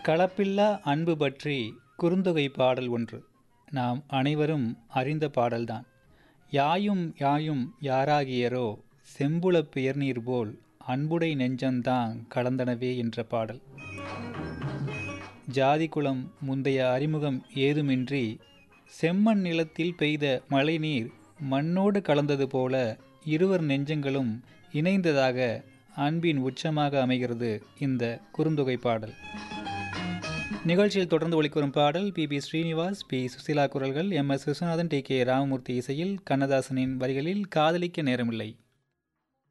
கலப்பில்லா அன்பு பற்றி குறுந்தொகை பாடல் ஒன்று நாம் அனைவரும் அறிந்த பாடல்தான் யாயும் யாயும் யாராகியரோ செம்புலப் பெயர்நீர் போல் அன்புடை நெஞ்சந்தாங் கலந்தனவே என்ற பாடல் ஜாதி குலம் முந்தைய அறிமுகம் ஏதுமின்றி செம்மண் நிலத்தில் பெய்த மழைநீர் மண்ணோடு கலந்தது போல இருவர் நெஞ்சங்களும் இணைந்ததாக அன்பின் உச்சமாக அமைகிறது இந்த குறுந்தொகை பாடல் நிகழ்ச்சியில் தொடர்ந்து ஒழிக்கும் பாடல் P B Srinivas P Susheela குரல்கள் M S Viswanathan T K Ramamoorthy இசையில் கண்ணதாசனின் வரிகளில் காதலிக்க நேரமில்லை